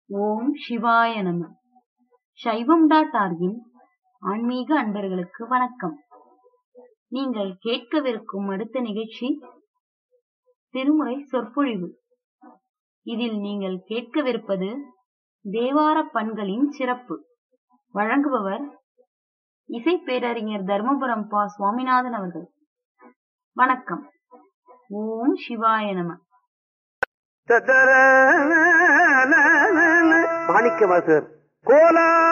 ஓம் சிவாய நம சைவம் டாட் ஆர்கின் ஆன்மீக அன்பர்களுக்கு வணக்கம் நீங்கள் கேட்கவிருக்கும் அடுத்த நிகழ்ச்சி திருமுறை சொற்பொழிவு இதில் நீங்கள் கேட்கவிருப்பது தேவார பண்களின் சிறப்பு வழங்குபவர் இசை பேரறிஞர் தர்மபுரம் பா சுவாமிநாதன் அவர்கள் வணக்கம் ஓம் சிவாய நம மாணிக்க வாசகர் கோலா